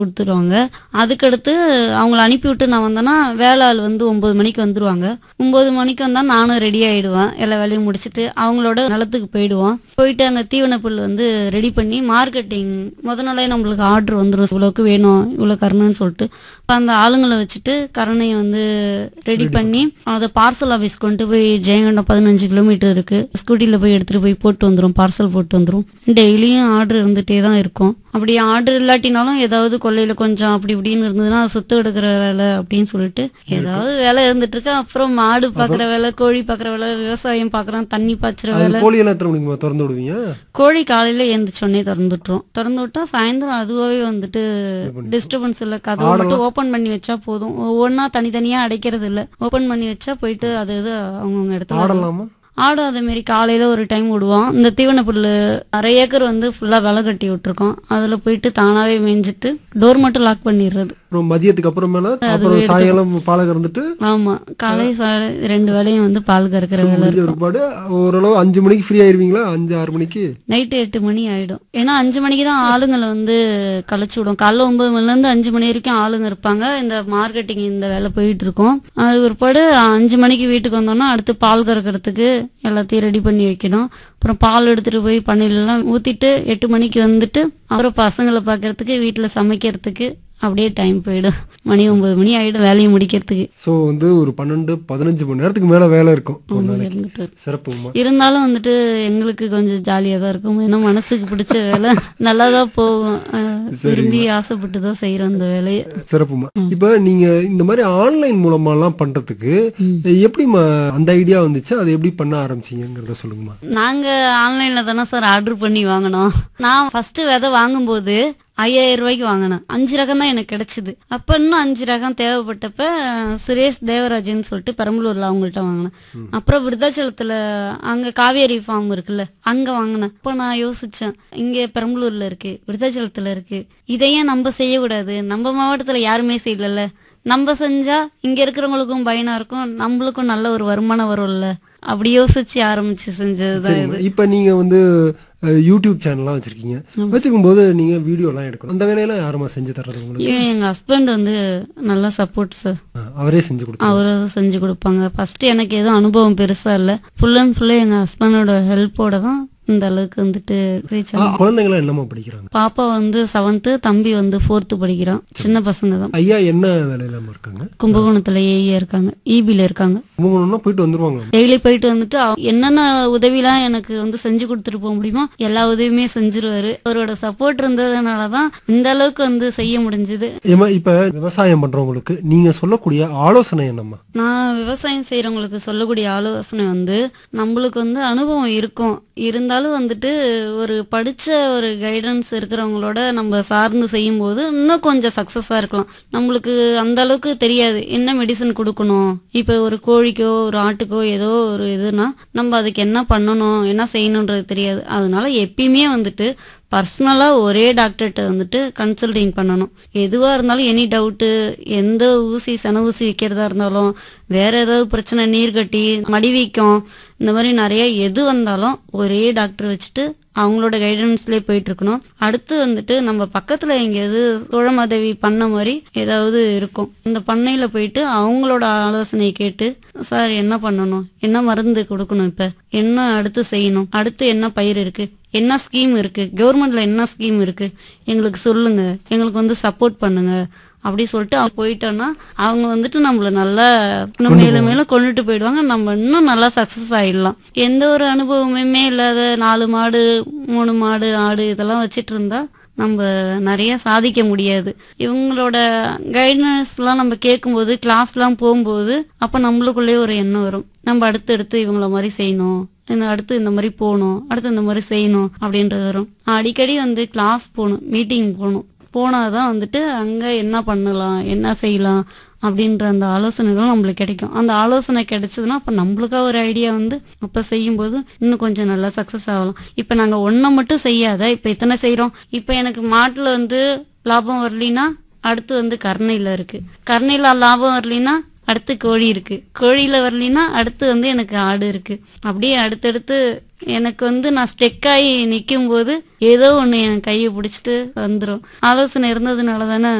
கொடுத்துருவாங்க அதுக்கடுத்து அவங்கள அனுப்பிவிட்டு நான் வந்தேன்னா வேலை ஆள் வந்து ஒம்பது மணிக்கு வந்துருவாங்க ஒம்பது மணிக்கு வந்தால் நானும் ரெடி ஆயிடுவேன் எல்லா வேலையும் முடிச்சுட்டு அவங்களோட நிலத்துக்கு போயிடுவோம் போயிட்டு அங்கே தீவன புல் வந்து ரெடி பண்ணி மார்க்கெட்டிங் முத நாளே நம்மளுக்கு ஆர்டர் வந்துடும் இவ்வளோக்கு வேணும் இவ்வளோ கரணுன்னு சொல்லிட்டு அப்போ அந்த ஆளுங்களை வச்சுட்டு கரணையை வந்து ரெடி பண்ணி அதை பார்சல் ஆஃபீஸ் கொண்டு போய் ஜெயங்கண்டம் பதினஞ்சு கிலோமீட்டர் இருக்கு ஸ்கூட்டியில் போய் எடுத்துட்டு போய் போட்டு வந்துடும் பார்சல் போட்டு வந்துடும் டெய்லியும் ஆர்டர் இருந்துகிட்டே தான் இருக்கும் அப்படி ஆர்டர் இல்லாட்டினாலும் ஏதாவது கொல்லையில கொஞ்சம் அப்படி இப்படின்னு இருந்ததுன்னா அது சுத்த எடுக்கிற வேலை அப்படின்னு சொல்லிட்டு ஏதாவது வேலை இருந்துட்டு இருக்கு அப்புறம் மாடு பாக்குற வேலை கோழி பாக்குற வேலை விவசாயம் பாக்குறோம் தண்ணி பாய்ச்சுற அது வேலை கோழியெல்லாம் எத்தனை மணிக்கு திறந்து விடுவீங்க கோழி காலையில எழுந்திரிச்சோடனே திறந்து விட்டுரும் திறந்து விட்டா சாயந்தரம் அதுவாகவே வந்துட்டு டிஸ்டர்பன்ஸ் இல்ல கதவு மட்டும் ஓபன் பண்ணி வச்சா போதும் ஒவ்வொன்னா தனித்தனியா அடைக்கிறது இல்ல ஓபன் பண்ணி வச்சா போயிட்டு அது இது அவங்கவுங்க இடத்துல ஆடலாமா ஆடும் அதே மாதிரி காலையில ஒரு டைம் விடுவோம் இந்த தீவன புல்லு அரை ஏக்கர் வந்து ஃபுல்லா விலை கட்டி விட்டுருக்கோம் அதுல போயிட்டு தானாவே மேய்ஞ்சிட்டு டோர் மட்டும் லாக் பண்ணிடுறது அப்புறம் மதியத்துக்கு அப்புறமேல அப்புறம் சாயங்காலம் பாலை கறந்துட்டு ஆமா காலை சாலை ரெண்டு வேலையும் வந்து பால் கறக்கிற வேலை முடிஞ்ச ஒருபாடு ஓரளவு அஞ்சு மணிக்கு ஃப்ரீ ஆயிருவீங்களா அஞ்சு ஆறு மணிக்கு நைட்டு எட்டு மணி ஆயிடும் ஏன்னா அஞ்சு மணிக்கு தான் ஆளுங்களை வந்து கழிச்சு விடும் காலைல ஒன்பது மணில இருந்து அஞ்சு மணி வரைக்கும் ஆளுங்க இருப்பாங்க இந்த மார்க்கெட்டிங் இந்த வேலை போயிட்டு இருக்கோம் அது பிற்பாடு அஞ்சு மணிக்கு வீட்டுக்கு வந்தோம்னா அடுத்து பால் கறக்கிறதுக்கு எல்லாத்தையும் ரெடி பண்ணி வைக்கணும் அப்புறம் பால் எடுத்துட்டு போய் பண்ணையிலலாம் ஊத்திட்டு எட்டு மணிக்கு வந்துட்டு அப்புறம் பசங்களை பார்க்கறதுக்கு வீட்டுல சமைக்கிறதுக்கு அப்படியே டைம் போயிடும் மணி ஒன்பது மணி ஆயிடும் வேலையை முடிக்கிறதுக்கு ஸோ வந்து ஒரு பன்னெண்டு பதினஞ்சு மணி நேரத்துக்கு மேல வேலை இருக்கும் ஒரு நாளைக்கு இருந்துட்டு சிறப்புமா இருந்தாலும் வந்துட்டு எங்களுக்கு கொஞ்சம் ஜாலியா தான் இருக்கும் ஏன்னா மனசுக்கு பிடிச்ச வேலை நல்லா தான் போகும் அஹ் விரும்பி ஆசைப்பட்டு தான் செய்யறோம் அந்த வேலையை சிறப்புமா இப்ப நீங்க இந்த மாதிரி ஆன்லைன் மூலமா எல்லாம் பண்றதுக்கு எப்படிமா அந்த ஐடியா வந்துச்சு அதை எப்படி பண்ண ஆரம்பிச்சீங்கிறத சொல்லுங்கம்மா நாங்க ஆன்லைன்ல தானே சார் ஆர்டர் பண்ணி வாங்கினோம் நான் ஃபர்ஸ்ட் விதை வாங்கும்போது ஐயாயிரம் ரூபாய்க்கு வாங்கினேன் அஞ்சு ரகம் தான் எனக்கு கிடைச்சது அப்ப இன்னும் அஞ்சு ரகம் தேவைப்பட்டப்ப அஹ், சுரேஷ் தேவராஜன் சொல்லிட்டு பெரம்பலூர்ல அவங்கள்ட்ட வாங்கினேன் அப்புறம் விருதாச்சலத்துல அங்க காவேரி ஃபார்ம் இருக்குல்ல அங்க வாங்கினேன் அப்ப நான் யோசிச்சேன் இங்க பெரம்பலூர்ல இருக்கு விருதாச்சலத்துல இருக்கு இதையே நம்ம செய்யக்கூடாது நம்ம மாவட்டத்துல யாருமே செய்யலல்ல நம்ம செஞ்சா இங்க இருக்கிறவங்களுக்கும் பயனா இருக்கும் நம்மளுக்கும் நல்ல ஒரு வருமானம் வரும்ல அப்படி யோசிச்சு ஆரம்பிச்சு செஞ்சதுதான் இது சரிம்மா இப்ப நீங்க வந்து அஹ், யூடியூப் சேனல்லாம் வச்சிருக்கீங்க வச்சிருக்கும் போது நீங்க வீடியோ எல்லாம் எடுக்கணும் அந்த வேலையெல்லாம் யாருமா செஞ்சு தர்றது உங்களுக்கு இவன் எங்க ஹஸ்பண்ட் வந்து நல்லா சப்போர்ட் சார் அஹ், அவரே செஞ்சு கொடுத்தாங்க அவரும் செஞ்சு கொடுப்பாங்க ஃபர்ஸ்ட் எனக்கு எதுவும் அனுபவம் பெருசா இல்ல ஃபுல் அண்ட் ஃபுல்லா எங்க ஹஸ்பண்டோட ஹெல்ப்போட தான் இந்த அளவுக்கு வந்துட்டு ரீச் ஆகும் குழந்தைங்களாம் என்னமா படிக்கிறாங்க பாப்பா வந்து செவன்த்து தம்பி வந்து ஃபோர்த்து படிக்கிறான் சின்ன பசங்க தான் ஐயா என்ன வேலையிலாம இருக்காங்க கும்பகோணத்துல ஏஇயா இருக்காங்க இபில இருக்காங்க கும்பகோணம்னா போயிட்டு வந்துருவாங்க டெய்லி போயிட்டு வந்துட்டு அவ- என்னென்ன உதவிலாம் எனக்கு வந்து செஞ்சு கொடுத்துட்டு போக முடியுமோ எல்லா உதவியுமே செஞ்சிருவாரு அவரோட சப்போர்ட் இருந்ததுனால தான் இந்த அளவுக்கு வந்து செய்ய முடிஞ்சது ஏமா இப்ப விவசாயம் பண்றவங்களுக்கு நீங்க சொல்லக்கூடிய ஆலோசனை என்னம்மா நான் விவசாயம் செய்யறவங்களுக்கு சொல்லக்கூடிய ஆலோசனை வந்து நம்மளுக்கு வந்து அனுபவம் இருக்கும் இருந்தாலும் வந்துட்டு ஒரு படிச்ச ஒரு கைடன்ஸ் இருக்கிறவங்களோட நம்ம சார்ந்து செய்யும்போது இன்னும் கொஞ்சம் சக்சஸா இருக்கலாம் நம்மளுக்கு அந்த அளவுக்கு தெரியாது என்ன மெடிசன் கொடுக்கணும் இப்போ ஒரு கோழிக்கோ ஒரு ஆட்டுக்கோ ஏதோ ஒரு இதுனா நம்ம அதுக்கு என்ன பண்ணணும் என்ன செய்யணுன்றது தெரியாது அதனால எப்பயுமே வந்துட்டு பர்சனலாக ஒரே டாக்டர்கிட்ட வந்துட்டு கன்சல்டிங் பண்ணணும் எதுவாக இருந்தாலும் எனி டவுட்டு எந்த ஊசி சன ஊசி வைக்கிறதா இருந்தாலும் வேற ஏதாவது பிரச்சனை நீர் கட்டி மடிவீக்கம் இந்த மாதிரி நிறைய எது வந்தாலும் ஒரே டாக்டர் வச்சுட்டு அவங்களோட கைடன்ஸ்லேயே போயிட்டு இருக்கணும் அடுத்து வந்துட்டு நம்ம பக்கத்துல எங்கேயாவது தோழமாதவி பண்ண மாதிரி ஏதாவது இருக்கும் இந்த பண்ணையில போயிட்டு அவங்களோட ஆலோசனையை கேட்டு சார் என்ன பண்ணணும் என்ன மருந்து கொடுக்கணும் இப்ப என்ன அடுத்து செய்யணும் அடுத்து என்ன பயிர் இருக்கு என்ன ஸ்கீம் இருக்கு கவர்மெண்ட்ல என்ன ஸ்கீம் இருக்கு எங்களுக்கு சொல்லுங்க எங்களுக்கு வந்து சப்போர்ட் பண்ணுங்க அப்படி சொல்லிட்டு அவங்க போயிட்டோம்னா அவங்க வந்துட்டு நம்மள நல்லா இன்னும் மேலும் மேலும் கொண்டுட்டு போயிடுவாங்க நம்ம இன்னும் நல்லா சக்சஸ் ஆயிடலாம் எந்த ஒரு அனுபவமுமே இல்லாத நாலு மாடு மூணு மாடு ஆடு இதெல்லாம் வச்சிட்டு இருந்தா நம்ம நிறைய சாதிக்க முடியாது இவங்களோட கைடன்ஸ்லாம் நம்ம கேட்கும்போது கிளாஸ்லாம் போகும்போது அப்போ நம்மளுக்குள்ளேயே ஒரு எண்ணம் வரும் நம்ம அடுத்து அடுத்து இவங்கள மாதிரி செய்யணும் இந்த அடுத்து இந்த மாதிரி போகணும் அடுத்து இந்த மாதிரி செய்யணும் அப்படின்றது வரும் அடிக்கடி வந்து கிளாஸ் போகணும் மீட்டிங் போகணும் போனாதான் வந்துட்டு அங்க என்ன பண்ணலாம் என்ன செய்யலாம் அப்படின்ற அந்த ஆலோசனைகளும் நம்மளுக்கு கிடைக்கும் அந்த ஆலோசனை கிடைச்சதுன்னா அப்ப நம்மளுக்கா ஒரு ஐடியா வந்து அப்ப செய்யும்போது இன்னும் கொஞ்சம் நல்லா சக்சஸ் ஆகலாம் இப்ப நாங்க ஒன்றை மட்டும் செய்யாத இப்ப இத்தனை செய்றோம் இப்ப எனக்கு மாட்டுல வந்து லாபம் வரலினா அடுத்து வந்து கருணையில இருக்கு கருணையில லாபம் வரலினா அடுத்து கோழி இருக்கு கோழியில வரலினா அடுத்து வந்து எனக்கு ஆடு இருக்கு அப்படியே அடுத்தடுத்து எனக்கு வந்து நான் ஸ்டெக் ஆகி நிற்கும் போது ஏதோ ஒன்று என் கையை பிடிச்சிட்டு வந்துடும் ஆலோசனை இருந்ததுனால தானே